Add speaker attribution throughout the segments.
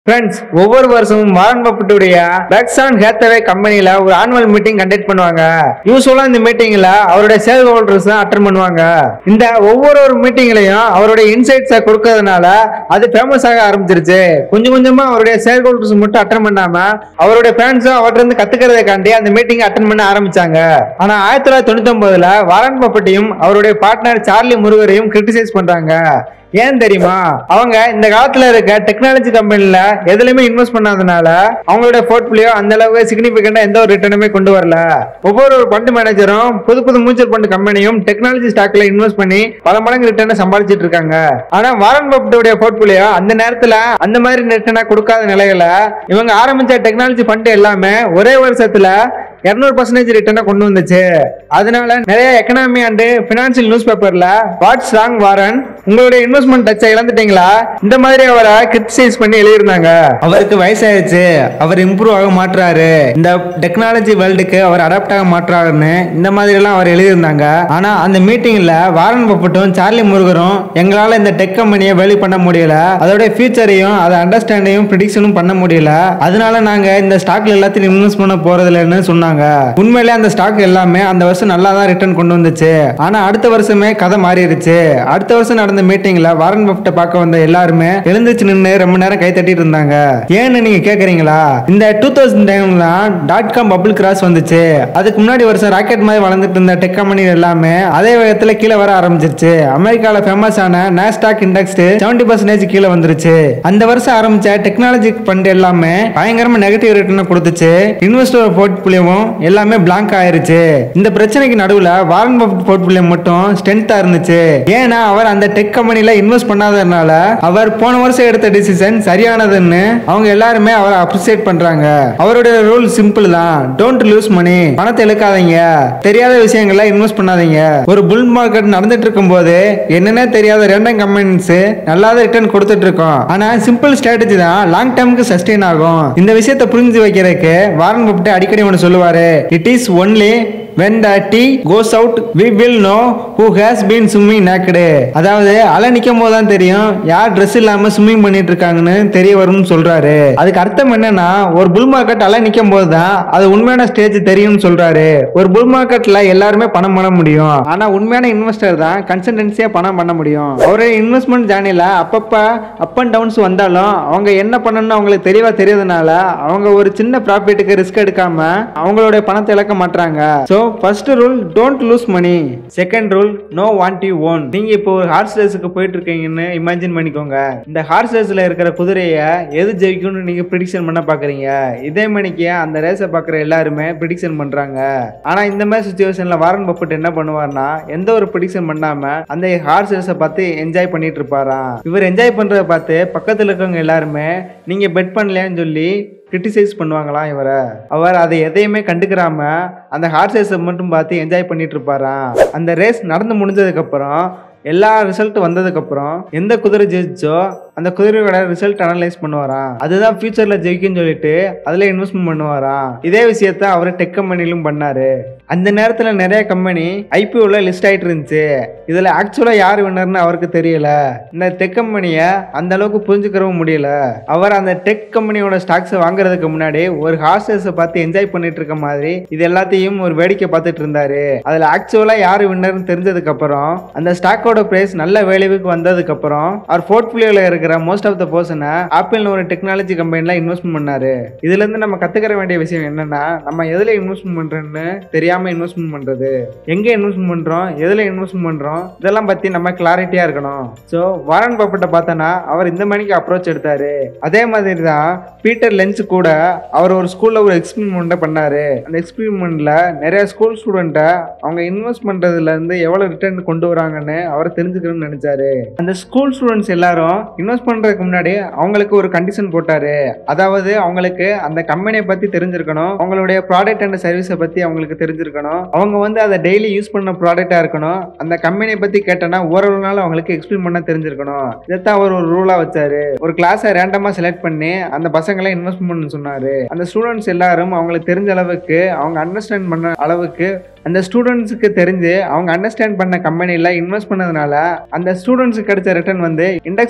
Speaker 1: friends ஒவ்வொரு வருஷமும் Warren பப்பட்டுடைய பெக்ஸான் ஹேத்தவே கம்பெனில ஒரு ஆனுவல் மீட்டிங் கண்டக்ட் பண்ணுவாங்க யூஸ்வலா இந்த மீட்டிங்ல அவருடைய சேல் ஹோல்டர்ஸ் தான் அட்டன் பண்ணுவாங்க இந்த ஒவ்வொரு ஒரு மீட்டிங்லயும் அவருடைய இன்சைட்ஸை கொடுக்கறதுனால அது ஃபேமஸ் ஆக ஆரம்பிச்சிருச்சு கொஞ்சம் கொஞ்சமா அவருடைய சேல் ஹோல்டர்ஸ் மட்டும் அட்டன் பண்ணாம அவருடைய ஃபேன்ஸும் அவர்கிட்ட இருந்து கத்துக்கிறதுக்காண்டி அந்த மீட்டிங் அட்டன் பண்ண ஆரம்பிச்சாங்க ஆனா ஆயிரத்தி தொள்ளாயிரத்தி தொண்ணூத்தி ஒன்பதுல வாரன் பப்பட்டியும் அவருடைய பார்ட்னர் சார்லி முருகரையும் கிரிட்டிசைஸ் பண்றாங்க ஏன் தெரியுமா அவங்க இந்த காலத்துல இருக்க டெக்னாலஜி கம்பெனில எதுலயுமே இன்வெஸ்ட் பண்ணாதனால அவங்களோட போர்ட்ஃபோலியோ அந்த அளவுக்கு சிக்னிபிகண்டா எந்த ஒரு ரிட்டர்னுமே கொண்டு வரல ஒவ்வொரு ஒரு ஃபண்ட் மேனேஜரும் புது புது மியூச்சுவல் ஃபண்ட் கம்பெனியும் டெக்னாலஜி ஸ்டாக்ல இன்வெஸ்ட் பண்ணி பல மடங்கு ரிட்டர்னை சம்பாதிச்சிட்டு இருக்காங்க ஆனா வாரன் பப்டோடைய போர்ட்ஃபோலியோ அந்த நேரத்துல அந்த மாதிரி ரிட்டர்னா கொடுக்காத நிலையில இவங்க ஆரம்பிச்ச டெக்னாலஜி ஃபண்ட் எல்லாமே ஒரே வருஷத்துல இருநூறு பர்சன்டேஜ் ரிட்டர்னை கொண்டு வந்துச்சு அதனால நிறைய எக்கனாமி அண்ட் பினான்சியல் நியூஸ் பேப்பர்ல வாட்ஸ் ராங் வாரன் உங்களுடைய இன்வெஸ்ட்மெண்ட் டச்சை இழந்துட்டீங்களா இந்த மாதிரி அவரை கிரிட்டிசைஸ் பண்ணி எழுதியிருந்தாங்க அவருக்கு வயசாயிருச்சு அவர் இம்ப்ரூவ் ஆக மாட்டுறாரு இந்த டெக்னாலஜி வேர்ல்டுக்கு அவர் அடாப்ட் ஆக மாட்டுறாருன்னு இந்த மாதிரி எல்லாம் அவர் எழுதியிருந்தாங்க ஆனா அந்த மீட்டிங்ல வாரன் பப்பட்டும் சார்லி முருகரும் எங்களால இந்த டெக் கம்பெனியை வேல்யூ பண்ண முடியல அதோட ஃபியூச்சரையும் அதை அண்டர்ஸ்டாண்டையும் ப்ரிடிக்ஷனும் பண்ண முடியல அதனால நாங்க இந்த ஸ்டாக்ல எல்லாத்தையும் இன்வெஸ்ட் பண்ண போறதில்லன்னு சொன்னாங்க உண்மையிலே அந்த ஸ்டாக் எல்லாமே அந்த வருஷம் நல்லா தான் ரிட்டர்ன் கொண்டு வந்துச்சு ஆனா அடுத்த வருஷமே கதை மாறிடுச்சு அடுத்த வருஷம் நடந்த மீட்டிங்ல வாரன் பஃப்ட பார்க்க வந்த எல்லாருமே எழுந்துச்சு நின்று ரொம்ப நேரம் கை தட்டிட்டு இருந்தாங்க ஏன்னு நீங்க கேக்குறீங்களா இந்த டூ தௌசண்ட் டைம்ல டாட் காம் பபிள் கிராஸ் வந்துச்சு அதுக்கு முன்னாடி வருஷம் ராக்கெட் மாதிரி வளர்ந்துட்டு இருந்த டெக் கம்பெனி எல்லாமே அதே வேகத்துல கீழே வர ஆரம்பிச்சிருச்சு அமெரிக்கால ஃபேமஸ் ஆன நாஸ்டாக் இண்டெக்ஸ் செவன்டி பர்சன்டேஜ் கீழே வந்துருச்சு அந்த வருஷம் ஆரம்பிச்ச டெக்னாலஜி ஃபண்ட் எல்லாமே பயங்கரமா நெகட்டிவ் ரிட்டர்ன் கொடுத்துச்சு இன்வெஸ்டர் போர்ட்ஃபோலியோவும் எல்லாமே பிளாங்க் ஆயிருச்சு இந்த பிரச்சனைக்கு நடுவுல வாரன் பஃபட் போர்ட்ஃபோலியோ மட்டும் ஸ்ட்ரென்த்தா இருந்துச்சு ஏன்னா அவர் அந்த டெக் கம்பெனில இன்வெஸ்ட் பண்ணாததுனால அவர் போன வருஷம் எடுத்த டிசிஷன் சரியானதுன்னு அவங்க எல்லாருமே அவரை அப்ரிசியேட் பண்றாங்க அவருடைய ரூல் சிம்பிள் தான் டோன்ட் லூஸ் மணி பணத்தை இழுக்காதீங்க தெரியாத விஷயங்கள்ல இன்வெஸ்ட் பண்ணாதீங்க ஒரு புல் மார்க்கெட் நடந்துட்டு இருக்கும் போது என்னன்னே தெரியாத ரெண்டும் கம்பெனிஸ் நல்லா ரிட்டர்ன் கொடுத்துட்டு இருக்கோம் ஆனா சிம்பிள் ஸ்ட்ராட்டஜி தான் லாங் டேர்முக்கு சஸ்டெயின் ஆகும் இந்த விஷயத்தை புரிஞ்சு வைக்கிறதுக்கு வாரன் பப்ட் அடிக்கடி ஒன்று சொல்லுவாரு it is only when the tea goes out we will know who has been swimming naked அதாவது அலை நிக்கும் போது தான் தெரியும் யார் Dress இல்லாம ஸ்விம்மிங் பண்ணிட்டு இருக்காங்கன்னு தெரிய வரும்னு சொல்றாரு அதுக்கு அர்த்தம் என்னன்னா ஒரு புல் மார்க்கெட் அலை நிக்கும் போது தான் அது உண்மையான ஸ்டேஜ் தெரியும்னு சொல்றாரு ஒரு புல் மார்க்கெட்ல எல்லாருமே பணம் பண்ண முடியும் ஆனா உண்மையான இன்வெஸ்டர் தான் கன்சல்டன்சியா பணம் பண்ண முடியும் அவருடைய இன்வெஸ்ட்மெண்ட் ஜேர்னில அப்பப்ப அப் அண்ட் டவுன்ஸ் வந்தாலும் அவங்க என்ன பண்ணணும்னு அவங்களுக்கு தெளிவா தெரியறதுனால அவங்க ஒரு சின்ன ப்ராஃபிட்டுக்கு ரிஸ்க் எடுக்காம அவங்களுடைய பணத்தை இழக்க மாட்டாங்க so first rule don't lose money second rule know what you own நீங்க இப்போ ஒரு ஹார்ஸ் ரேஸுக்கு போயிட்டு இருக்கீங்கன்னு இமேஜின் பண்ணிக்கோங்க இந்த ஹார்ஸ் ரேஸ்ல இருக்கிற குதிரையை எது ஜெயிக்கும்னு நீங்க ப்ரிடிக்ஷன் பண்ண பாக்குறீங்க இதே மணிக்கு அந்த ரேஸை பார்க்குற எல்லாருமே ப்ரிடிக்ஷன் பண்றாங்க ஆனா இந்த மாதிரி சுச்சுவேஷன்ல வாரன் பப்பட் என்ன பண்ணுவார்னா எந்த ஒரு ப்ரிடிக்ஷன் பண்ணாம அந்த ஹார்ஸ் ரேஸை பார்த்து என்ஜாய் பண்ணிட்டு இருப்பாராம் இவர் என்ஜாய் பண்றத பார்த்து பக்கத்துல இருக்கவங்க எல்லாருமே நீங்க பெட் பண்ணலையான்னு சொல்லி கிரிட்டிசைஸ் பண்ணுவாங்களாம் இவரை அவர் அதை எதையுமே கண்டுக்கிறாம அந்த ஹார்ஸ் ரேஸை மட்டும் பார்த்து என்ஜாய் பண்ணிட்டு இருப்பாராம் அந்த ரேஸ் நடந்து முடிஞ்சதுக்கு அப்புறம் எல்லா ரிசல்ட் வந்ததுக்கு அப்புறம் எந்த குதிரை ஜெயிச்சோ அந்த குதிரையோட ரிசல்ட் அனலைஸ் பண்ணுவாராம் அதுதான் ஃபியூச்சர்ல ஜெயிக்கும்னு சொல்லிட்டு அதுல இன்வெஸ்ட்மெண்ட் பண்ணுவாராம் இதே விஷயத்த அவர் டெக் கம்பெனிலும் பண்ணாரு அந்த நேரத்துல நிறைய கம்பெனி ஐபிஓல லிஸ்ட் ஆயிட்டு இருந்துச்சு இதுல ஆக்சுவலா யார் வின்னர்னு அவருக்கு தெரியல இந்த டெக் கம்பெனியை அந்த அளவுக்கு புரிஞ்சுக்கிறவும் முடியல அவர் அந்த டெக் கம்பெனியோட ஸ்டாக்ஸ் வாங்குறதுக்கு முன்னாடி ஒரு ஹார்சஸை பார்த்து என்ஜாய் பண்ணிட்டு இருக்க மாதிரி இது எல்லாத்தையும் ஒரு வேடிக்கை பார்த்துட்டு இருந்தாரு அதுல ஆக்சுவலா யாரு வின்னர்னு தெரிஞ்சதுக்கு அப்புறம் அந்த ஸ்டாக்கோட பிரைஸ் நல்ல வேலைவுக்கு வந்ததுக்கு அப்புறம் அவர் போர்ட்ஃபோலியோல இருக்கிற மோஸ்ட் ஆஃப் த பர்சனை ஆப்பிள்னு ஒரு டெக்னாலஜி கம்பெனில இன்வெஸ்ட்மெண்ட் பண்ணாரு இதுல இருந்து நம்ம கத்துக்கிற வேண்டிய விஷயம் என்னன்னா நம்ம எதுல இன்வெஸ்ட்மெண்ட் பண்றோம்னு தெரியாம இன்வெஸ்ட்மெண்ட் பண்றது எங்க இன்வெஸ்ட்மெண்ட் பண்றோம் எதுல இன்வெஸ்ட்மெண்ட் பண்றோம் இதெல்லாம் பத்தி நம்ம கிளாரிட்டியா இருக்கணும் ஸோ வாரன் பப்பட்ட பார்த்தோன்னா அவர் இந்த மணிக்கு அப்ரோச் எடுத்தாரு அதே மாதிரி தான் பீட்டர் லென்ஸ் கூட அவர் ஒரு ஸ்கூல்ல ஒரு எக்ஸ்பெரிமெண்ட்டை பண்ணாரு அந்த எக்ஸ்பெரிமெண்ட்ல நிறைய ஸ்கூல் ஸ்டூடெண்ட்டை அவங்க இன்வெஸ்ட் பண்றதுல இருந்து எவ்வளவு ரிட்டர்ன் கொண்டு வராங்கன்னு அவர் தெரிஞ்சுக்கணும்னு நினைச்சாரு அந்த ஸ்கூல் ஸ்டூடெண்ட்ஸ் எல்லாரும் இன்வெஸ்ட் பண்றதுக்கு முன்னாடி அவங்களுக்கு ஒரு கண்டிஷன் போட்டாரு அதாவது அவங்களுக்கு அந்த கம்பெனியை பத்தி தெரிஞ்சிருக்கணும் அவங்களுடைய ப்ராடக்ட் அண்ட் சர்வீஸை பத்தி அவங்களுக்கு தெரிஞ்சிருக்கணும் அவங்க வந்து அதை டெய்லி யூஸ் பண்ண ப்ராடக்டா இருக்கணும் அந்த கம்பெனியை பத்தி கேட்டனா ஒரு நாள் அவங்களுக்கு எக்ஸ்பிளைன் பண்ண தெரிஞ்சிருக்கணும் இதைத்தான் அவர் ஒரு ரூலா வச்சாரு ஒரு கிளாஸை ரேண்டமா செலக்ட் பண்ணி அந்த பசங்களை இன்வெஸ்ட் பண்ண சொன்னாரு அந்த ஸ்டூடெண்ட்ஸ் எல்லாரும் அவங்களுக்கு தெரிஞ்ச அளவுக்கு அவங்க அண்டர்ஸ்டாண்ட் பண்ண அளவுக்கு அந்த ஸ்டூடெண்ட்ஸுக்கு தெரிஞ்சு அவங்க அண்டர்ஸ்டாண்ட் பண்ண கம்பெனியில் இன்வெஸ்ட் பண்ணதுனால அந்த ஸ்டூடெண்ட்ஸுக்கு கிடைச்ச ரிட்டர்ன் வந்து இண்டெக்ஸ் பண்ண ரிட்டர்ன்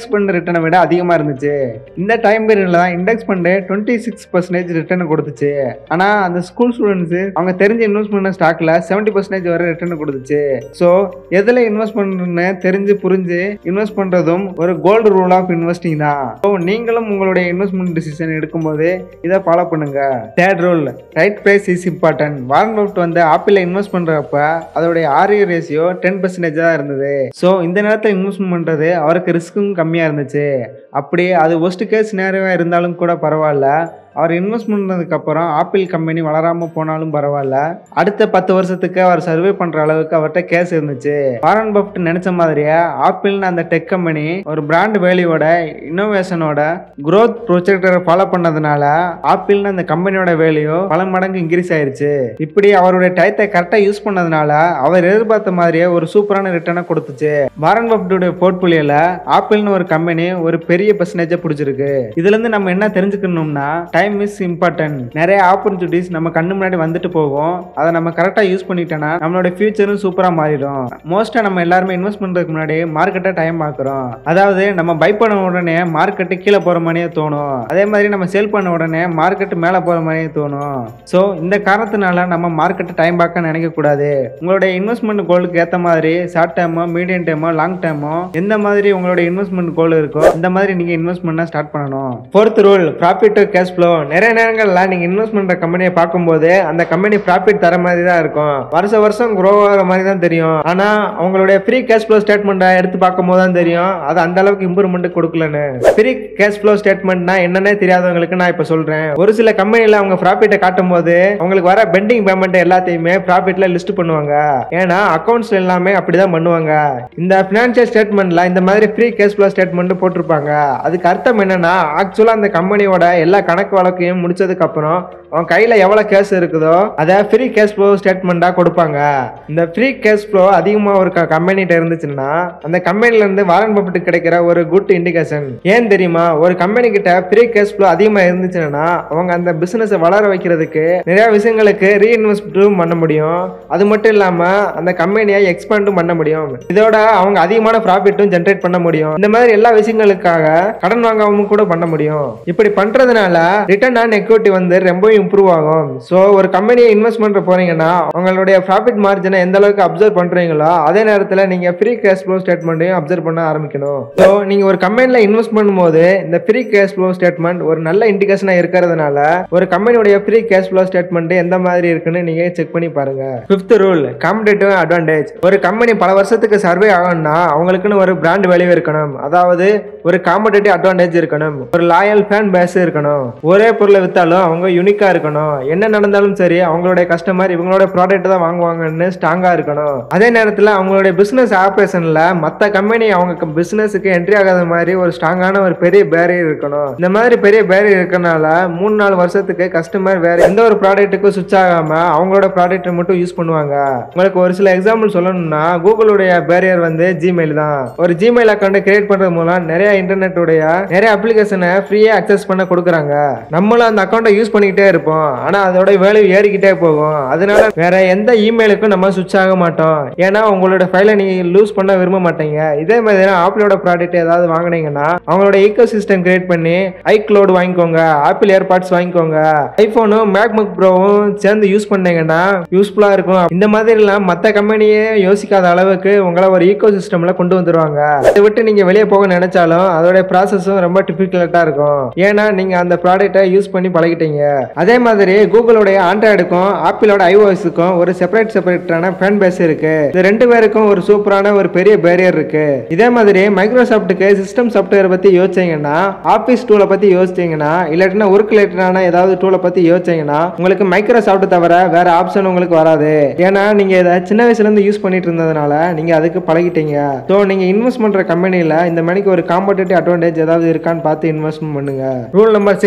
Speaker 1: ரிட்டர்னை விட அதிகமாக இருந்துச்சு இந்த டைம் பீரியடில் தான் index fund twenty six percentage return கொடுத்துச்சு ஆனால் அந்த ஸ்கூல் ஸ்டூடெண்ட்ஸு அவங்க தெரிஞ்ச இன்வெஸ்ட் பண்ண ஸ்டாக்ல செவன்ட்டி பர்சன்டேஜ் வரை ரிட்டர்ன் கொடுத்துச்சு ஸோ எதில் இன்வெஸ்ட் பண்ணுறதுன்னு தெரிஞ்சு புரிஞ்சு இன்வெஸ்ட் பண்ணுறதும் ஒரு கோல்டு ரூல் ஆஃப் இன்வெஸ்டிங் தான் ஸோ நீங்களும் உங்களுடைய இன்வெஸ்ட்மெண்ட் டிசிஷன் எடுக்கும்போது இதை ஃபாலோ பண்ணுங்க third rule right price is important Warren Buffett வந்து ஆப்பிளில் இன்வெஸ்ட் பண்ணுறப்ப அதோடைய ஆர்இ ரேஷியோ டென் பர்சன்டேஜ் தான் இருந்தது ஸோ இந்த நேரத்தில் இன்வெஸ்ட்மெண்ட் பண்ணுறது அவருக்கு ரிஸ்க்கும் கம்மியாக இருந்துச்சு அப்படி அது ஒஸ்ட் கேஸ் நேரவே இருந்தாலும் கூட பரவாயில்ல அவர் இன்வெஸ்ட் பண்ணதுக்கு அப்புறம் ஆப்பிள் கம்பெனி வளராம போனாலும் பரவாயில்ல அடுத்த பத்து வருஷத்துக்கு அவர் சர்வே பண்ற அளவுக்கு அவர்கிட்ட கேஸ் இருந்துச்சு வாரன் பஃப்ட் நினைச்ச மாதிரியே ஆப்பிள்னு அந்த டெக் கம்பெனி ஒரு பிராண்ட் வேல்யூவோட இன்னோவேஷனோட growth ப்ரொஜெக்டரை ஃபாலோ பண்ணதுனால ஆப்பிள்னு அந்த கம்பெனியோட வேல்யூ பல மடங்கு இன்க்ரீஸ் ஆயிருச்சு இப்படி அவருடைய டயத்தை கரெக்டாக யூஸ் பண்ணதுனால அவர் எதிர்பார்த்த மாதிரியே ஒரு சூப்பரான ரிட்டர்னை கொடுத்துச்சு வாரன் பஃப்டுடைய போர்ட்போலியோல ஆப்பிள்னு ஒரு கம்பெனி ஒரு பெரிய பர்சன்டேஜை பிடிச்சிருக்கு இதுல இருந்து நம்ம என்ன தெரிஞ்சுக்கணும்னா டைம் இஸ் இம்பார்ட்டன்ட் நிறைய ஆப்பர்ச்சுனிட்டிஸ் நம்ம கண்ணு முன்னாடி வந்துட்டு போகும் அதை நம்ம கரெக்டாக யூஸ் பண்ணிட்டோம்னா நம்மளோட ஃபியூச்சரும் சூப்பராக மாறிடும் மோஸ்ட்டாக நம்ம எல்லாருமே இன்வெஸ்ட் பண்ணுறதுக்கு முன்னாடி மார்க்கெட்டை டைம் பார்க்குறோம் அதாவது நம்ம பை பண்ண உடனே மார்க்கெட்டு கீழே போகிற மாதிரியே தோணும் அதே மாதிரி நம்ம சேல் பண்ண உடனே மார்க்கெட் மேலே போகிற மாதிரியே தோணும் ஸோ இந்த காரணத்தினால நம்ம மார்க்கெட்டை டைம் பார்க்க நினைக்கக்கூடாது உங்களுடைய இன்வெஸ்ட்மெண்ட் கோலுக்கு ஏற்ற மாதிரி ஷார்ட் டேர்மோ மீடியம் டேர்மோ லாங் டேர்மோ எந்த மாதிரி உங்களுடைய இன்வெஸ்ட்மெண்ட் கோல் இருக்கோ இந்த மாதிரி நீங்கள் இன்வெஸ்ட் பண்ண ஸ்டார்ட் பண்ணணும் fourth rule profit to cash flow நிறைய நேரங்களில் நீங்கள் இன்வெஸ்ட் பண்ணுற கம்பெனியை பார்க்கும்போது அந்த கம்பெனி ப்ராஃபிட் தர மாதிரி தான் இருக்கும் வருஷ வருஷம் க்ரோ ஆகிற மாதிரி தான் தெரியும் ஆனால் அவங்களுடைய ஃப்ரீ கேஷ் ஃப்ளோ ஸ்டேட்மெண்ட்டை எடுத்து பார்க்கும்போது தான் தெரியும் அது அந்த அளவுக்கு இம்ப்ரூவ்மெண்ட் கொடுக்கலன்னு ஃப்ரீ கேஷ் ஃப்ளோ ஸ்டேட்மெண்ட்னா என்னன்னே தெரியாதவங்களுக்கு நான் இப்போ சொல்கிறேன் ஒரு சில கம்பெனியில் அவங்க ப்ராஃபிட்டை காட்டும் போது அவங்களுக்கு வர பெண்டிங் பேமெண்ட் எல்லாத்தையுமே ப்ராஃபிட்ல லிஸ்ட் பண்ணுவாங்க ஏன்னா அக்கௌண்ட்ஸ் எல்லாமே அப்படிதான் பண்ணுவாங்க இந்த ஃபினான்ஷியல் ஸ்டேட்மெண்ட்ல இந்த மாதிரி ஃப்ரீ கேஷ் ஃப்ளோ ஸ்டேட்மெண்ட் போட்டிருப்பாங்க அதுக்கு அர்த்தம் என்னன்னா ஆக்சுவலா அந்த கம்பெனியோட எல்லா கணக்கு வழக்கையும் முடிச்சதுக்கு அப்புறம் அவன் கையில எவ்வளவு கேஷ் இருக்குதோ அதை ஃப்ரீ கேஷ் ஃப்ளோ ஸ்டேட்மெண்டா கொடுப்பாங்க இந்த ஃப்ரீ கேஷ் ஃப்ளோ அதிகமா ஒரு கம்பெனிட்ட இருந்துச்சுன்னா அந்த கம்பெனில இருந்து வாரன் பப்பிட்டு கிடைக்கிற ஒரு குட் இண்டிகேஷன் ஏன் தெரியுமா ஒரு கம்பெனி கிட்ட ஃப்ரீ கேஷ் ஃப்ளோ அதிகமா இருந்துச்சுன்னா அவங்க அந்த பிசினஸ் வளர வைக்கிறதுக்கு நிறைய விஷயங்களுக்கு ரீஇன்வெஸ்ட்டும் பண்ண முடியும் அது மட்டும் இல்லாம அந்த கம்பெனியை எக்ஸ்பேண்டும் பண்ண முடியும் இதோட அவங்க அதிகமான ப்ராஃபிட்டும் ஜென்ரேட் பண்ண முடியும் இந்த மாதிரி எல்லா விஷயங்களுக்காக கடன் வாங்காம கூட பண்ண முடியும் இப்படி பண்றதுனால ரிட்டர்ன் ஆன் எக்விட்டி வந்து ரொம்பவும் இம்ப்ரூவ் ஆகும் ஸோ ஒரு கம்பெனியை இன்வெஸ்ட் பண்ற போறீங்கன்னா அவங்களுடைய ப்ராஃபிட் மார்ஜினை எந்த அளவுக்கு அப்சர்வ் பண்றீங்களோ அதே நேரத்தில் நீங்க ஃப்ரீ கேஷ் ஃப்ளோ ஸ்டேட்மெண்ட்டையும் அப்சர்வ் பண்ண ஆரம்பிக்கணும் ஸோ நீங்க ஒரு கம்பெனியில் இன்வெஸ்ட் பண்ணும்போது இந்த ஃப்ரீ கேஷ் ஃப்ளோ ஸ்டேட்மெண்ட் ஒரு நல்ல இண்டிகேஷனா இருக்கிறதுனால ஒரு கம்பெனியோட ஃப்ரீ கேஷ் ஃப்ளோ ஸ்டேட்மெண்ட் எந்த மாதிரி இருக்குன்னு நீங்க செக் பண்ணி பாருங்க ஃபிஃப்த் ரூல் காம்படேட்டிவ் அட்வான்டேஜ் ஒரு கம்பெனி பல வருஷத்துக்கு சர்வே ஆகணும்னா அவங்களுக்குன்னு ஒரு பிராண்ட் வேல்யூ இருக்கணும் அதாவது ஒரு காம்படேட்டிவ் அட்வான்டேஜ் இருக்கணும் ஒரு லாயல் ஃபேன் பேஸ் இருக்கணும் ஒரே பொருளை வித்தாலும் அவங்க யூனிக்கா இருக்கணும் என்ன நடந்தாலும் சரி அவங்களுடைய கஸ்டமர் இவங்களோட ப்ராடக்ட் தான் வாங்குவாங்கன்னு ஸ்ட்ராங்கா இருக்கணும் அதே நேரத்தில் அவங்களுடைய பிசினஸ் ஆபரேஷன்ல மற்ற கம்பெனி அவங்க பிசினஸுக்கு என்ட்ரி ஆகாத மாதிரி ஒரு ஸ்ட்ராங்கான ஒரு பெரிய பேரியர் இருக்கணும் இந்த மாதிரி பெரிய பேரியர் இருக்கறனால மூணு நாலு வருஷத்துக்கு கஸ்டமர் வேற எந்த ஒரு ப்ராடக்ட்டுக்கும் சுவிச் ஆகாம அவங்களோட ப்ராடக்ட்டை மட்டும் யூஸ் பண்ணுவாங்க உங்களுக்கு ஒரு சில எக்ஸாம்பிள் சொல்லணும்னா கூகுளுடைய பேரியர் வந்து ஜிமெயில் தான் ஒரு ஜிமெயில் அக்கௌண்ட் கிரியேட் பண்றது மூலம் நிறைய இன்டர்நெட்டுடைய நிறைய அப்ளிகேஷனை ஃப்ரீயா அக்சஸ் பண்ண கொடுக்குறாங்க நம்மளும் அந்த அக்கௌண்ட்டை யூஸ் பண்ணிக்கிட்டே இருப்போம் ஆனா அதோட வேல்யூ ஏறிக்கிட்டே போகும் அதனால வேற எந்த இமெயிலுக்கும் நம்ம சுவிச் ஆக மாட்டோம் ஏன்னா உங்களோட ஃபைலை நீங்க லூஸ் பண்ண விரும்ப மாட்டீங்க இதே மாதிரி தான் ஆப்பிளோட ப்ராடக்ட் ஏதாவது வாங்குனீங்கன்னா அவங்களோட ஈக்கோ சிஸ்டம் கிரியேட் பண்ணி ஐக்ளோடு வாங்கிக்கோங்க ஆப்பிள் ஏர்பாட்ஸ் வாங்கிக்கோங்க ஐபோனும் மேக்புக் ப்ரோவும் சேர்ந்து யூஸ் பண்ணீங்கன்னா யூஸ்ஃபுல்லா இருக்கும் இந்த மாதிரிலாம் மற்ற கம்பெனியே யோசிக்காத அளவுக்கு உங்களை ஒரு ஈக்கோ சிஸ்டம்ல கொண்டு வந்துருவாங்க அதை விட்டு நீங்க வெளியே போக நினைச்சாலும் அதோட ப்ராசஸும் ரொம்ப டிஃபிகல்ட்டா இருக்கும் ஏன்னா நீங்க அந்த ப்ராடக்ட்டை யூஸ் பண்ணி பழகிட்டீங்க அதே மாதிரி கூகுளுடைய ஆண்ட்ராய்டுக்கும் ஆப்பிளோட ஐஓஎஸ்க்கும் ஒரு செப்பரேட் செப்பரேட்டான ஃபேன் பேஸ் இருக்கு இது ரெண்டு பேருக்கும் ஒரு சூப்பரான ஒரு பெரிய பேரியர் இருக்கு இதே மாதிரி மைக்ரோசாஃப்ட்டுக்கு சிஸ்டம் சாஃப்ட்வேர் பத்தி யோசிச்சீங்கன்னா ஆபீஸ் டூலை பத்தி யோசிச்சீங்கன்னா இல்லாட்டினா ஒர்க் ரிலேட்டடான ஏதாவது டூலை பத்தி யோசிச்சீங்கன்னா உங்களுக்கு மைக்ரோசாஃப்ட் தவிர வேற ஆப்ஷன் உங்களுக்கு வராது ஏன்னா நீங்க இதை சின்ன வயசுல இருந்து யூஸ் பண்ணிட்டு இருந்ததுனால நீங்க அதுக்கு பழகிட்டீங்க ஸோ நீங்க இன்வெஸ்ட் பண்ற கம்பெனில இந்த மணிக்கு ஒரு காம்படேட்டிவ் அட்வான்டேஜ் ஏதாவது இருக்கான்னு பார்த்து இன்வெஸ்ட்மெண்ட் பண்ணுங்க rule number six hold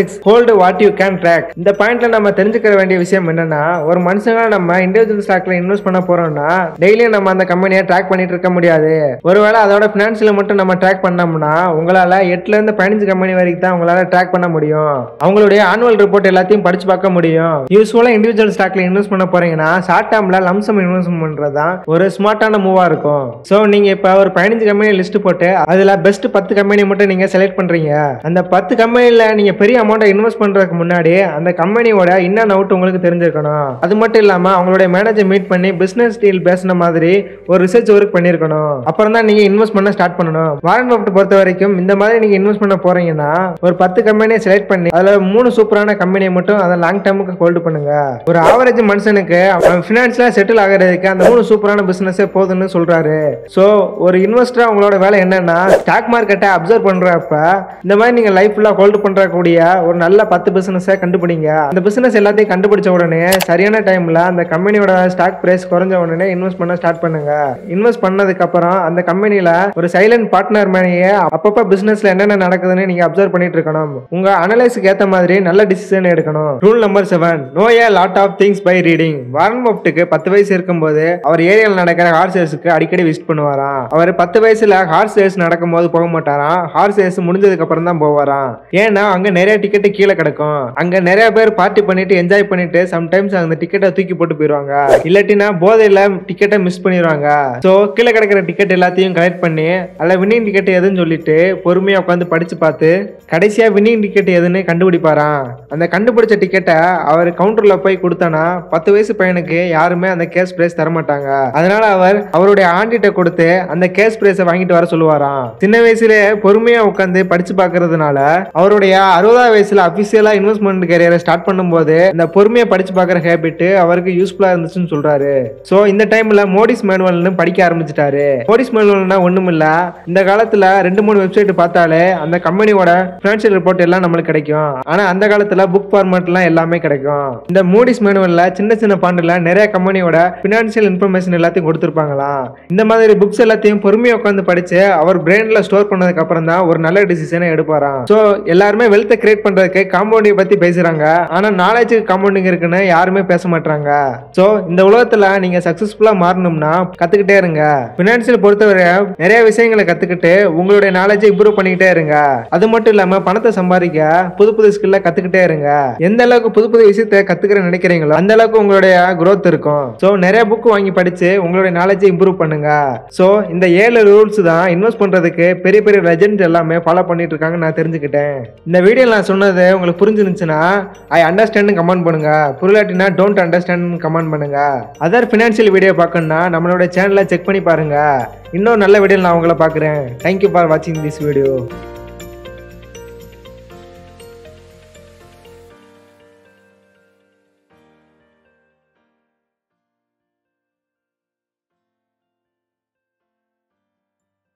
Speaker 1: hold what you can track இந்த பாயிண்ட்ல நம்ம தெரிஞ்சுக்க வேண்டிய விஷயம் என்னன்னா ஒரு மனுஷங்க நம்ம இண்டிவிஜுவல் ஸ்டாக்ல இன்வெஸ்ட் பண்ண போறோம்னா டெய்லியும் நம்ம அந்த கம்பெனியை ட்ராக் பண்ணிட்டு இருக்க முடியாது ஒருவேளை அதோட பினான்சியல மட்டும் நம்ம ட்ராக் பண்ணோம்னா உங்களால எட்டுல இருந்து பதினஞ்சு கம்பெனி வரைக்கும் தான் உங்களால ட்ராக் பண்ண முடியும் அவங்களுடைய ஆனுவல் ரிப்போர்ட் எல்லாத்தையும் படிச்சு பார்க்க முடியும் யூஸ்வலா இண்டிவிஜுவல் ஸ்டாக்ல இன்வெஸ்ட் பண்ண போறீங்கன்னா ஷார்ட் டேர்ம்ல லம்சம் இன்வெஸ்ட்மெண்ட் பண்றது தான் ஒரு ஸ்மார்ட்டான மூவா இருக்கும் ஸோ நீங்க இப்ப ஒரு பதினஞ்சு கம்பெனி லிஸ்ட் போட்டு அதுல பெஸ்ட் பத்து கம்பெனி மட்டும் நீங்க செலக்ட் பண்றீங்க அந்த பத்து கம்பெனில நீங்க பெரிய அமௌண்ட் இன்வெஸ்ட் பண்றதுக்கு முன்னாடி அந்த கம்பெனியோட இன் அண்ட் அவுட் உங்களுக்கு தெரிஞ்சிருக்கணும் அது மட்டும் இல்லாம அவங்களுடைய மேனேஜர் மீட் பண்ணி பிசினஸ் டீல் பேசின மாதிரி ஒரு ரிசர்ச் ஒர்க் பண்ணிருக்கணும் அப்புறம் தான் நீங்க இன்வெஸ்ட் பண்ண ஸ்டார்ட் பண்ணணும் வாரன் பஃபட் பொறுத்த வரைக்கும் இந்த மாதிரி நீங்க இன்வெஸ்ட் பண்ண போறீங்கன்னா ஒரு பத்து கம்பெனியை செலக்ட் பண்ணி அதுல மூணு சூப்பரான கம்பெனியை மட்டும் அதை லாங் டேர்முக்கு ஹோல்டு பண்ணுங்க ஒரு ஆவரேஜ் மனுஷனுக்கு அவன் ஃபினான்ஸ்ல செட்டில் ஆகிறதுக்கு அந்த மூணு சூப்பரான பிசினஸே போதும்னு சொல்றாரு ஸோ ஒரு இன்வெஸ்டரா உங்களோட வேலை என்னன்னா ஸ்டாக் மார்க்கெட்டை அப்சர்வ் பண்றப்ப இந்த மாதிரி நீங்க லைஃப் ஃபுல்லா ஹோல்டு பண்றக்கூடிய ஒரு நல்ல பத்து பிசினஸை கண்டுபிடிங்க அந்த பிசினஸ் எல்லாத்தையும் கண்டுபிடிச்ச உடனே சரியான டைம்ல அந்த கம்பெனியோட ஸ்டாக் பிரைஸ் குறைஞ்ச உடனே இன்வெஸ்ட் பண்ண ஸ்டார்ட் பண்ணுங்க இன்வெஸ்ட் பண்ணதுக்கு அப்புறம் அந்த கம்பெனில ஒரு சைலண்ட் பார்ட்னர் மேனையே அப்பப்ப பிசினஸ்ல என்னென்ன நடக்குதுன்னு நீங்க அப்சர்வ் பண்ணிட்டு இருக்கணும் உங்க அனலைஸுக்கு ஏத்த மாதிரி நல்ல டிசிஷன் எடுக்கணும் rule number seven know a lot of things by reading Warren பப்டுக்கு பத்து வயசு இருக்கும்போது அவர் ஏரியாவில் நடக்கிற ஹார்ஸ் ரேஸுக்கு அடிக்கடி விசிட் பண்ணுவாராம் அவர் பத்து வயசுல ஹார்ஸ் ரேஸ் நடக்கும்போது போக மாட்டாராம் ஹார்ஸ் ரேஸ் முடிஞ்சதுக்கு அப்புறம் தான் போவாராம் ஏன்னா அங்க நிறைய டிக்கெட் கீழே கிடக்கும் அங்க நிறைய பேர் பார்ட்டி பண்ணிட்டு என்ஜாய் பண்ணிட்டு சம்டைம்ஸ் அந்த டிக்கெட்டை தூக்கி போட்டு போயிருவாங்க இல்லாட்டினா போதையில டிக்கெட்டை மிஸ் பண்ணிடுவாங்க ஸோ கீழே கிடக்கிற டிக்கெட் எல்லாத்தையும் கலெக்ட் பண்ணி அதில் வின்னிங் டிக்கெட் எதுன்னு சொல்லிட்டு பொறுமையா உட்காந்து படிச்சு பார்த்து கடைசியா வின்னிங் டிக்கெட் எதுன்னு கண்டுபிடிப்பாராம் அந்த கண்டுபிடிச்ச டிக்கெட்டை அவர் கவுண்டர்ல போய் கொடுத்தானா பத்து வயசு பையனுக்கு யாருமே அந்த கேஸ் பிரைஸ் தர மாட்டாங்க அதனால அவர் அவருடைய ஆண்டிட்ட கொடுத்து அந்த கேஸ் பிரைஸை வாங்கிட்டு வர சொல்லுவாராம் சின்ன வயசுல பொறுமையா உட்காந்து படிச்சு பார்க்கறதுனால அவருடைய அறுபதாம் வயசுல அபிஷியலா இன்வெஸ்ட்மெண்ட் கேரியரை ஸ்டார்ட் பண்ணும்போது இந்த பொறுமையா படிச்சு பார்க்குற ஹேபிட் அவருக்கு யூஸ்ஃபுல்லா இருந்துச்சுன்னு சொல்றாரு சோ இந்த டைம்ல மோடிஸ் மேனுவல்னு படிக்க ஆரம்பிச்சிட்டாரு மோடிஸ் மேனுவல்னா ஒண்ணும் இல்ல இந்த காலத்துல ரெண்டு மூணு வெப்சைட் பார்த்தாலே அந்த கம்பெனியோட ஃபினான்ஷியல் ரிப்போர்ட் எல்லாம் நம்மளுக்கு கிடைக்கும் ஆனா அந்த காலத்துல புக் ஃபார்மேட்லாம் எல்லாமே கிடைக்கும் இந்த மூடிஸ் மேனுவல்ல சின்ன சின்ன பாண்டுல நிறைய கம்பெனியோட ஃபினான்ஷியல் இன்ஃபர்மேஷன் எல்லாத்தையும் கொடுத்துருப்பாங்களாம் இந்த மாதிரி புக்ஸ் எல்லாத்தையும் பொறுமையா உட்காந்து படிச்சு அவர் பிரெயின்ல ஸ்டோர் பண்ணதுக்கு அப்புறம் தான் ஒரு நல்ல டிசிஷனை எடுப்பாராம் சோ எல்லாருமே வெல்த்தை கிரியேட் பண்றதுக்கு காம்பவுண்டிங் பத்தி பேசுறாங்க ஆனா நாலேஜுக்கு காம்பவுண்டிங் இருக்குன்னு யாருமே பேச மாட்டாங்க சோ இந்த உலகத்துல நீங்க சக்சஸ்ஃபுல்லா மாறணும்னா கத்துக்கிட்டே இருங்க பினான்சியல் பொறுத்தவரை நிறைய விஷயங்களை கத்துக்கிட்டு உங்களுடைய நாலேஜை இம்ப்ரூவ் பண்ணிக்கிட்டே இருங்க அது மட்டும் இல்லாம பணத்தை சம்பாதிக்க புது புது ஸ்கில்ல கத்துக்கிட்டே இருங்க எந்த அளவுக்கு புது புது விஷயத்த கத்துக்கிற நினைக்கிறீங்களோ அந்த அளவுக்கு உங்களுடைய growth இருக்கும் சோ நிறைய புக் வாங்கி படிச்சு உங்களுடைய நாலேஜை இம்ப்ரூவ் பண்ணுங்க சோ இந்த ஏழு ரூல்ஸ் தான் இன்வெஸ்ட் பண்றதுக்கு பெரிய பெரிய லெஜெண்ட் எல்லாமே ஃபாலோ பண்ணிட்டு இருக்காங்க நான் தெரிஞ்சுக்கிட்டேன் இந்த வீடியோ நான் சொன்னது உங்களுக்கு புரிஞ்சிருந்துச்சுன்னா ஐ அண்டர்ஸ்டாண்ட் கமெண்ட் பண்ணுங்க புரியலாட்டினா டோன்ட் அண்டர்ஸ்டாண்ட் கமெண்ட் பண்ணுங்க அதர் ஃபினான்ஷியல் வீடியோ பார்க்கணும்னா நம்மளோட சேனலை செக் பண்ணி பாருங்க இன்னொரு நல்ல வீடியோ நான் உங்களை பார்க்குறேன் தேங்க்யூ ஃபார் வாட்சிங் திஸ் வீடியோ